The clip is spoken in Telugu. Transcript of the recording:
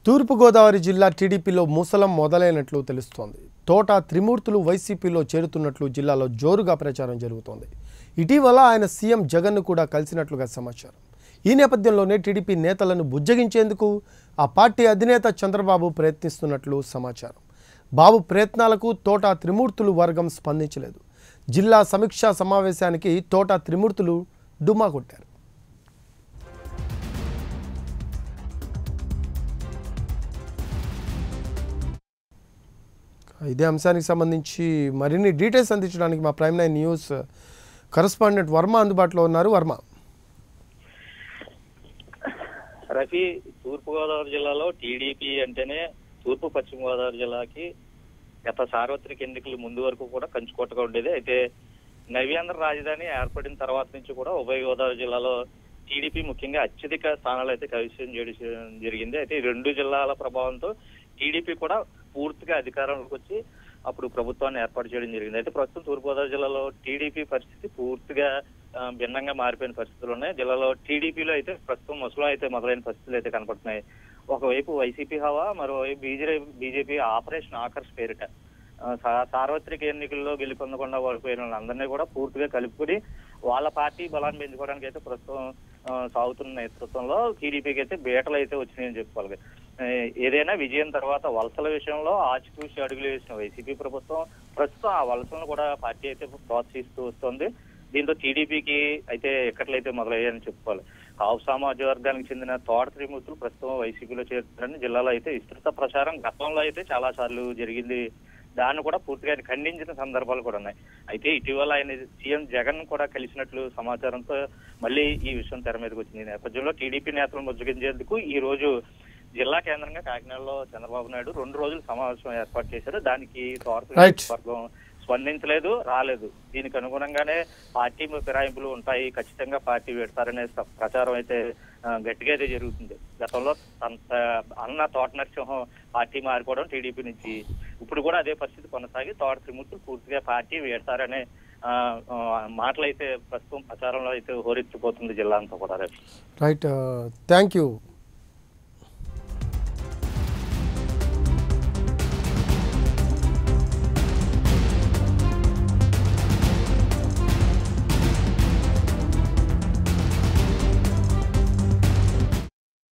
తూర్పుగోదావరి జిల్లా టీడీపీలో ముసలం మొదలైనట్లు తెలుస్తోంది తోట త్రిమూర్తులు వైసీపీలో చేరుతున్నట్లు జిల్లాలో జోరుగా ప్రచారం జరుగుతోంది ఇటీవల ఆయన సీఎం జగన్ను కూడా కలిసినట్లుగా సమాచారం ఈ నేపథ్యంలోనే టీడీపీ నేతలను బుజ్జగించేందుకు ఆ పార్టీ అధినేత చంద్రబాబు ప్రయత్నిస్తున్నట్లు సమాచారం బాబు ప్రయత్నాలకు తోట త్రిమూర్తులు వర్గం స్పందించలేదు జిల్లా సమీక్షా సమావేశానికి తోట త్రిమూర్తులు డుమా కొట్టారు ఇదే అంశానికి సంబంధించి మరిన్ని డీటెయిల్స్ అందించడానికి మా prime nine news correspondent Varma అందుబాటులో ఉన్నారు వర్మ రఫీ తూర్పుగోదావరి జిల్లాలో టీడీపీ అంటేనే తూర్పు పశ్చిమ గోదావరి జిల్లాకి గత సార్వత్రిక ఎన్నికలు ముందు వరకు కూడా కంచుకోటగా ఉండేది అయితే నవ్యాంధ్ర రాజధాని ఏర్పడిన తర్వాత నుంచి కూడా ఉభయ గోదావరి జిల్లాలో టీడీపీ ముఖ్యంగా అత్యధిక స్థానాలు అయితే కైవసం చేయడం జరిగింది అయితే ఈ రెండు జిల్లాల ప్రభావంతో టీడీపీ కూడా పూర్తిగా అధికారంలోకి వచ్చి అప్పుడు ప్రభుత్వాన్ని ఏర్పాటు చేయడం జరిగింది అయితే ప్రస్తుతం తూర్పుగోదావరి జిల్లాలో టీడీపీ పరిస్థితి పూర్తిగా ఆ, భిన్నంగా మారిపోయిన పరిస్థితులు ఉన్నాయి జిల్లాలో టీడీపీలో అయితే ప్రస్తుతం ముసలం అయితే మొదలైన పరిస్థితులు అయితే కనపడుతున్నాయి ఒకవైపు వైసీపీ హవా మరోవైపు బీజేపీ బీజేపీ ఆపరేషన్ ఆకర్ష్ పేరిట ఆ, సా- సార్వత్రిక ఎన్నికల్లో గెలుపొందకుండా ఓడిపోయిన వాళ్ళందరినీ కూడా పూర్తిగా కలుపుకొని వాళ్ళ పార్టీ బలాన్ని పెంచుకోవడానికి అయితే ప్రస్తుతం ఆ, సాగుతున్న నేతృత్వంలో టీడీపీకి అయితే బీటలు అయితే వచ్చినాయని చెప్పుకోవాలి ఆ, ఏదైనా విజయం తర్వాత వలసల విషయంలో ఆచితూచి అడుగులు వేసిన వైసీపీ ప్రభుత్వం ప్రస్తుతం ఆ వలసలను కూడా పార్టీ అయితే ప్రోత్సహిస్తూ వస్తుంది దీంతో టీడీపీకి అయితే ఎక్కట్లయితే మొదలయ్యాయని చెప్పుకోవాలి కాపు సామాజిక వర్గానికి చెందిన తోట త్రిమూర్తులు ప్రస్తుతం వైసీపీలో చేరుతారని జిల్లాలో అయితే విస్తృత ప్రచారం గతంలో అయితే చాలా సార్లు జరిగింది దాన్ని కూడా పూర్తిగా ఆయన ఖండించిన సందర్భాలు కూడా ఉన్నాయి అయితే ఇటీవల ఆయన సీఎం జగన్ కూడా కలిసినట్లు సమాచారంతో మళ్ళీ ఈ విషయం తెర మీదకి వచ్చింది ఈ నేపథ్యంలో టీడీపీ నేతలను ముజ్జగించేందుకు ఈ రోజు జిల్లా కేంద్రంగా కాకినాడలో చంద్రబాబు నాయుడు రెండు రోజుల సమావేశం ఏర్పాటు చేశారు దానికి తోట Right. వర్గం స్పందించలేదు రాలేదు దీనికి అనుగుణంగానే పార్టీ ఫిరాయింపులు ఉంటాయి ఖచ్చితంగా పార్టీ పెడతారనే స- ప్రచారం అయితే ఆ, గట్టిగా అయితే జరుగుతుంది గతంలో అంత అన్న తోట నరసింహం పార్టీ మారిపోవడం టీడీపీ నుంచి ఇప్పుడు కూడా అదే పరిస్థితి కొనసాగి తోట త్రిమూర్తులు పూర్తిగా పార్టీ పెడతారనే ఆ, ఆ, మాటలు అయితే ప్రస్తుతం ప్రచారంలో అయితే హోరెత్తిపోతుంది జిల్లా అంతా కూడా రేపు రైట్ థ్యాంక్ యూ